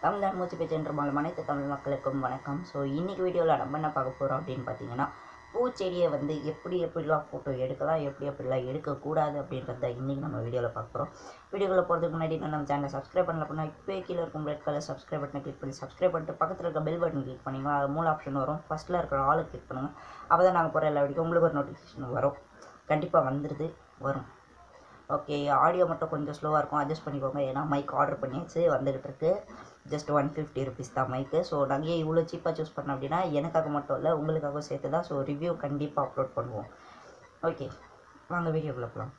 தமிழ்நாடு மூச்சு பேச்சு என்ற மூலம் அனைத்து தமிழ் மக்களுக்கும் வணக்கம் ஸோ இன்னைக்கு வீடியோவில் நம்ம என்ன பார்க்க போகிறோம் அப்படின்னு பார்த்தீங்கன்னா பூச்செடியை வந்து எப்படி எப்படிலாம் ஃபோட்டோ எடுக்கலாம் எப்படி எப்படிலாம் எடுக்கக்கூடாது அப்படின்றத இன்றைக்கி நம்ம வீடியோவில் பார்க்க போகிறோம் வீடியோவில் போகிறதுக்கு முன்னாடி இன்னும் நம்ம சேனலை சப்ஸ்கிரைப் பண்ணல அப்படின்னா இப்போ கீழே இருக்கும் ரெட் கலர் சப்ஸ்கிரைப் பட்டனை கிளிக் பண்ணி சப்ஸ்கிரைப் பண்ணிட்டு பக்கத்தில் இருக்க பெல் பட்டன் கிளிக் பண்ணிங்கன்னா அது மூணு ஆப்ஷன் வரும் ஃபஸ்ட்டில் இருக்கிற ஆளு கிளிக் பண்ணுங்கள் அப்போ தான் நாங்கள் போகிற எல்லா வீடியோ உங்களுக்கு ஒரு நோட்டிஃபிகேஷன் வரும் கண்டிப்பாக வந்துடுது வரும் ஓகே ஆடியோ மட்டும் கொஞ்சம் ஸ்லோவாக இருக்கும் அட்ஜஸ்ட் பண்ணிக்கோங்க ஏன்னா மைக் ஆர்டர் பண்ணியாச்சு வந்துகிட்டு இருக்கு ஜஸ்ட் ஒன் ஃபிஃப்டி ருபீஸ் தான் மைக்கு ஸோ நாங்கள் இவ்வளோ சீப்பாக சூஸ் பண்ணோம் அப்படின்னா எனக்காக மட்டும் இல்லை உங்களுக்காக சேர்த்து தான் ஸோ ரிவ்யூ கண்டிப்பாக அப்லோட் பண்ணுவோம் ஓகே வாங்க வீடியோக்குள்ளே போகலாம்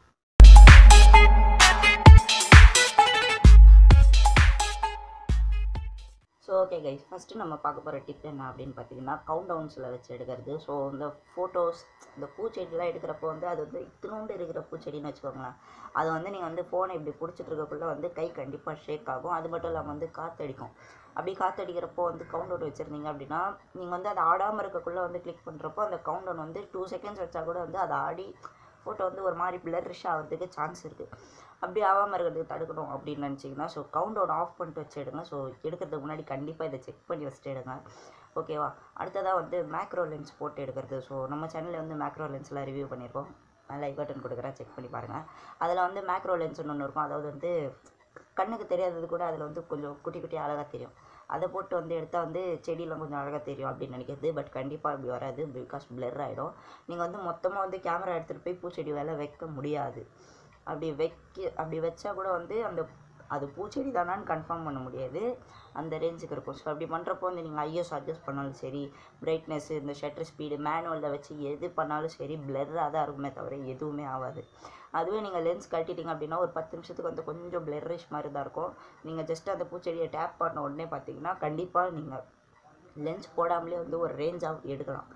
ஸோ ஓகே கைஸ் ஃபஸ்ட்டு நம்ம பார்க்க போகிற டிப் என்ன அப்படின்னு பார்த்தீங்கன்னா கவுண்ட் டவுன்ஸில் வச்சு எடுக்கிறது ஸோ இந்த ஃபோட்டோஸ் இந்த பூச்செடிலாம் எடுக்கிறப்போ வந்து அது வந்து இத்தினோண்டு இருக்கிற பூச்செடின்னு வச்சுக்கோங்களேன் அது வந்து நீங்கள் வந்து ஃபோனை இப்படி பிடிச்சிட்டு இருக்கக்குள்ளே வந்து கை கண்டிப்பாக ஷேக் ஆகும் அது மட்டும் இல்லாமல் வந்து காற்றடிக்கும் அப்படி காற்றடிக்கிறப்போ வந்து கவுண்ட் டவுன் வச்சுருந்தீங்க அப்படின்னா நீங்கள் வந்து அதை ஆடாமல் இருக்கக்குள்ளே வந்து கிளிக் பண்ணுறப்போ அந்த கவுண்ட் டவுன் வந்து டூ செகண்ட்ஸ் வச்சா கூட வந்து அதை ஆடி ஃபோட்டோ வந்து ஒரு மாதிரி பிளரிஷ் ஆகிறதுக்கு சான்ஸ் இருக்குது அப்படி ஆகாமல் இருக்கிறதுக்கு தடுக்கணும் அப்படின்னு நினச்சிங்கன்னா ஸோ கவுண்ட் டவுன் ஆஃப் பண்ணிட்டு வச்சு எடுங்க ஸோ எடுக்கிறதுக்கு முன்னாடி கண்டிப்பாக இதை செக் பண்ணி வச்சுட்டு எடுங்க ஓகேவா அடுத்ததாக வந்து மேக்ரோ லென்ஸ் போட்டு எடுக்கிறது ஸோ நம்ம சேனலில் வந்து மேக்ரோ லென்ஸ்லாம் ரிவ்யூ பண்ணியிருக்கோம் நான் லைக் பட்டன் கொடுக்குறேன் செக் பண்ணி பாருங்கள் அதில் வந்து மேக்ரோ லென்ஸ்னு ஒன்று இருக்கும் அதாவது வந்து கண்ணுக்கு தெரியாதது கூட அதில் வந்து கொஞ்சம் குட்டி குட்டி அழகாக தெரியும் அதை போட்டு வந்து எடுத்தால் வந்து செடியெலாம் கொஞ்சம் அழகாக தெரியும் அப்படின்னு நினைக்கிறது பட் கண்டிப்பாக அப்படி வராது பிகாஸ் பிளர் ஆகிடும் நீங்கள் வந்து மொத்தமாக வந்து கேமரா எடுத்துகிட்டு போய் பூச்செடி வேலை வைக்க முடியாது அப்படி வைக்க அப்படி வச்சா கூட வந்து அந்த அது பூச்செடி தானான்னு கன்ஃபார்ம் பண்ண முடியாது அந்த ரேஞ்சுக்கு இருக்கும் ஸோ அப்படி பண்ணுறப்போ வந்து நீங்கள் ஐஎஸ் அட்ஜஸ்ட் பண்ணாலும் சரி பிரைட்னஸ் இந்த ஷட்டர் ஸ்பீடு மேனுவலில் வச்சு எது பண்ணாலும் சரி பிளர்ராக தான் இருக்குமே தவிர எதுவுமே ஆகாது அதுவே நீங்கள் லென்ஸ் கட்டிட்டீங்க அப்படின்னா ஒரு பத்து நிமிஷத்துக்கு வந்து கொஞ்சம் பிளரிஷ் மாதிரி தான் இருக்கும் நீங்கள் ஜஸ்ட் அந்த பூச்செடியை டேப் பண்ண உடனே பார்த்தீங்கன்னா கண்டிப்பாக நீங்கள் லென்ஸ் போடாமலே வந்து ஒரு ரேஞ்சாக எடுக்கலாம்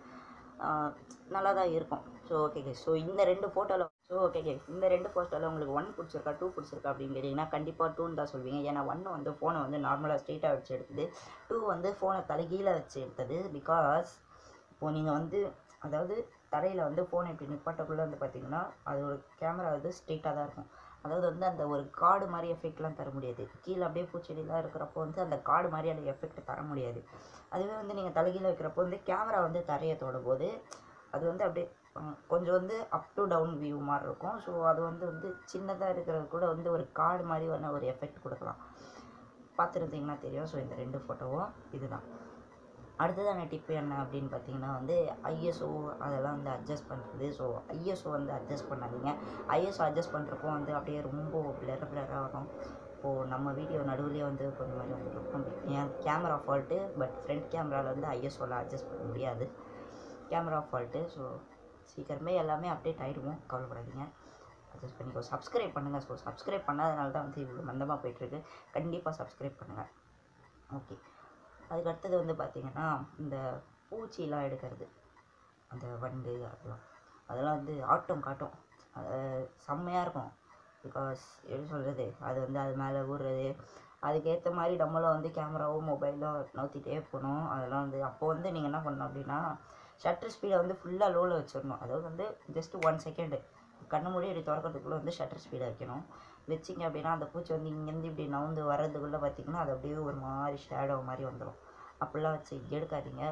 நல்லா தான் இருக்கும் ஸோ ஓகே கே ஸோ இந்த ரெண்டு ஃபோட்டோவில் ஸோ ஓகே கே இந்த ரெண்டு ஃபோட்டோவில் உங்களுக்கு ஒன் பிடிச்சிருக்கா டூ பிடிச்சிருக்கா அப்படின்னு கேட்டிங்கன்னா கண்டிப்பாக டூன்னு தான் சொல்வீங்க ஏன்னா ஒன்று வந்து ஃபோனை வந்து நார்மலாக ஸ்ட்ரெயிட்டாக வச்சு எடுத்தது டூ வந்து ஃபோனை தலைகீழே வச்சு எடுத்தது பிகாஸ் இப்போது நீங்கள் வந்து அதாவது தரையில் வந்து ஃபோனை இப்படி நிப்பாட்டக்குள்ளே வந்து பார்த்தீங்கன்னா அது ஒரு கேமரா வந்து ஸ்ட்ரெயிட்டாக தான் இருக்கும் அதாவது வந்து அந்த ஒரு காடு மாதிரி எஃபெக்ட்லாம் தர முடியாது கீழே அப்படியே பூச்செடிலாம் இருக்கிறப்போ வந்து அந்த காடு மாதிரியான எஃபெக்ட் தர முடியாது அதுவே வந்து நீங்கள் தலைகீழ வைக்கிறப்போ வந்து கேமரா வந்து தரையை தொடும் போது அது வந்து அப்படியே கொஞ்சம் வந்து அப் டு டவுன் வியூ மாதிரி இருக்கும் ஸோ அது வந்து வந்து சின்னதாக இருக்கிறது கூட வந்து ஒரு காடு மாதிரி வேணால் ஒரு எஃபெக்ட் கொடுக்கலாம் பார்த்துருந்தீங்கன்னா தெரியும் ஸோ இந்த ரெண்டு ஃபோட்டோவும் இதுதான் அடுத்ததான டிப்பு என்ன அப்படின்னு பார்த்தீங்கன்னா வந்து ஐஎஸ்ஓ அதெல்லாம் வந்து அட்ஜஸ்ட் பண்ணுறது ஸோ ஐஎஸ்ஓ வந்து அட்ஜஸ்ட் பண்ணாதீங்க ஐஎஸ்ஓ அட்ஜஸ்ட் பண்ணுறப்போ வந்து அப்படியே ரொம்ப பிளர் பிளராக வரும் இப்போது நம்ம வீடியோ நடுவுலேயே வந்து கொஞ்சம் மாதிரி வந்துருக்கும் என் கேமரா ஃபால்ட்டு பட் ஃப்ரண்ட் கேமராவில் வந்து ஐஎஸ்ஓவில் அட்ஜஸ்ட் பண்ண முடியாது கேமரா ஃபால்ட்டு ஸோ சீக்கிரமே எல்லாமே அப்டேட் ஆகிடுவோம் கவலைப்படாதீங்க அட்ஜஸ்ட் பண்ணிக்கோ சப்ஸ்கிரைப் பண்ணுங்கள் ஸோ சப்ஸ்கிரைப் பண்ணாதனால தான் வந்து இவ்வளோ மந்தமாக போயிட்டுருக்கு கண்டிப்பாக சப்ஸ்கிரைப் பண்ணுங்கள் ஓகே அதுக்கு அடுத்தது வந்து பார்த்திங்கன்னா இந்த பூச்சிலாம் எடுக்கிறது அந்த வண்டு அதெல்லாம் அதெல்லாம் வந்து ஆட்டம் காட்டும் அது செம்மையாக இருக்கும் பிகாஸ் எப்படி சொல்கிறது அது வந்து அது மேலே ஊறுறது அதுக்கேற்ற மாதிரி நம்மளும் வந்து கேமராவும் மொபைலும் நவுத்திட்டே போகணும் அதெல்லாம் வந்து அப்போ வந்து நீங்கள் என்ன பண்ணணும் அப்படின்னா ஷட்டர் ஸ்பீடை வந்து ஃபுல்லாக லோவில் வச்சிடணும் அதாவது வந்து ஜஸ்ட் ஒன் செகண்டு கண்ணு மூடி இப்படி திறக்கிறதுக்குள்ளே வந்து ஷட்டர் ஸ்பீடை வைக்கணும் வச்சிங்க அப்படின்னா அந்த பூச்சி வந்து இங்கேருந்து இப்படி நவுந்து வர்றதுக்குள்ளே பார்த்திங்கன்னா அது அப்படியே ஒரு மாதிரி ஷேடோ மாதிரி வந்துடும் அப்படிலாம் வச்சு எடுக்காதீங்க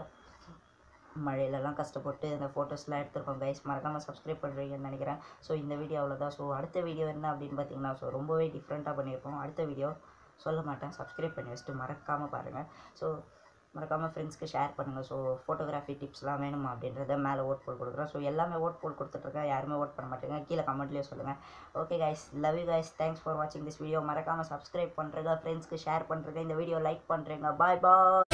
மழையிலலாம் கஷ்டப்பட்டு இந்த ஃபோட்டோஸ்லாம் எடுத்துருக்கோம் கைஸ் மறக்காமல் சப்ஸ்கிரைப் பண்ணுறீங்கன்னு நினைக்கிறேன் ஸோ இந்த வீடியோ அவ்வளோதான் ஸோ அடுத்த வீடியோ என்ன அப்படின்னு பார்த்தீங்கன்னா ஸோ ரொம்பவே டிஃப்ரெண்ட்டாக பண்ணியிருக்கோம் அடுத்த வீடியோ சொல்ல மாட்டேன் சப்ஸ்கிரைப் பண்ணி வச்சுட்டு மறக்காமல் பாருங்கள் ஸோ மறக்காமல் ஃப்ரெண்ட்ஸ்க்கு ஷேர் பண்ணுங்கள் ஸோ ஃபோட்டோகிராஃபி டிப்ஸ்லாம் வேணுமா அப்படின்றத மேலே ஓட் போல் கொடுக்குறேன் ஸோ எல்லாமே ஓட் போல் கொடுத்துட்ருக்கேன் யாருமே ஓட் பண்ண மாட்டேங்க கீழே கமெண்ட்லேயே சொல்லுங்கள் okay guys love you guys thanks for வாட்சிங் திஸ் வீடியோ மறக்காமல் சப்ஸ்கிரைப் பண்ணுறேங்க ஃப்ரெண்ட்ஸ்க்கு ஷேர் பண்ணுறேங்க இந்த வீடியோ லைக் பண்ணுறேங்க பாய் பாய்